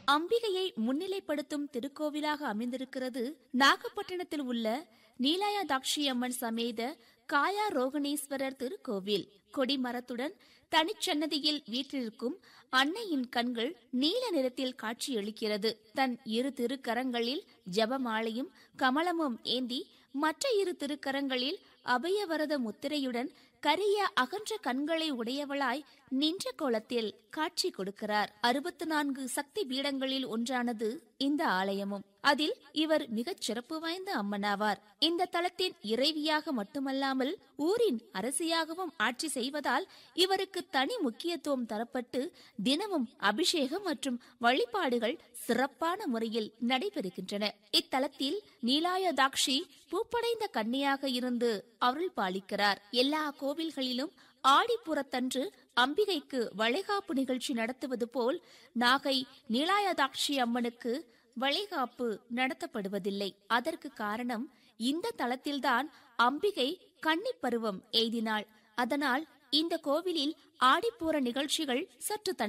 அம்பிகையை முன்னிலைப்படுத்தும் திருக்கோவிலாக அமைந்திருக்கிறது நாகப்பட்டினத்தில் உள்ள நீலாயதாட்சி அம்மன் சமேத காயா ரோகணேஸ்வரர் திருக்கோவில் கொடிமரத்துடன் தனிச்சன்னதியில் வீற்றிருக்கும் அன்னையின் கண்கள் நீல நிறத்தில் காட்சியளிக்கிறது தன் இரு திருக்கரங்களில் ஜபமாலையும் கமலமும் ஏந்தி மற்ற இரு திருக்கரங்களில் அபயவரத முத்திரையுடன் கரிய அகன்ற கண்களை உடையவளாய் நின்ற கோலத்தில் காட்சி கொடுக்கிறார் அறுபத்து நான்கு சக்தி பீடங்களில் ஒன்றானது இந்த ஆலயமும் அதில் இவர் மிகச் சிறப்பு வாய்ந்த அம்மனாவார் இந்த தலத்தின் இறைவியாக மட்டுமல்லாமல் ஊரின் அரசியாகவும் ஆட்சி செய்வதால் இவருக்கு தனி முக்கியத்துவம் தரப்பட்டு தினமும் அபிஷேகம் மற்றும் வழிபாடுகள் சிறப்பான முறையில் நடைபெறுகின்றன இத்தலத்தில் நீலாயதாக்ஷி பூப்படைந்த கன்னியாக இருந்து அருள் பாலிக்கிறார் எல்லா கோவில்களிலும் ஆடிப்புறத்தன்று அம்பிகைக்கு வளைகாப்பு நிகழ்ச்சி நடத்துவது போல் நாகை நீலாயதாட்சி அம்மனுக்கு வளைகாப்பு நடத்தப்படுவதில்லை அதற்கு காரணம் இந்த தலத்தில்தான் அம்பிகை கன்னிப் பருவம் எய்தினாள் அதனால் இந்த கோவிலில் ஆடிப்பூர நிகழ்ச்சிகள் சற்று தனி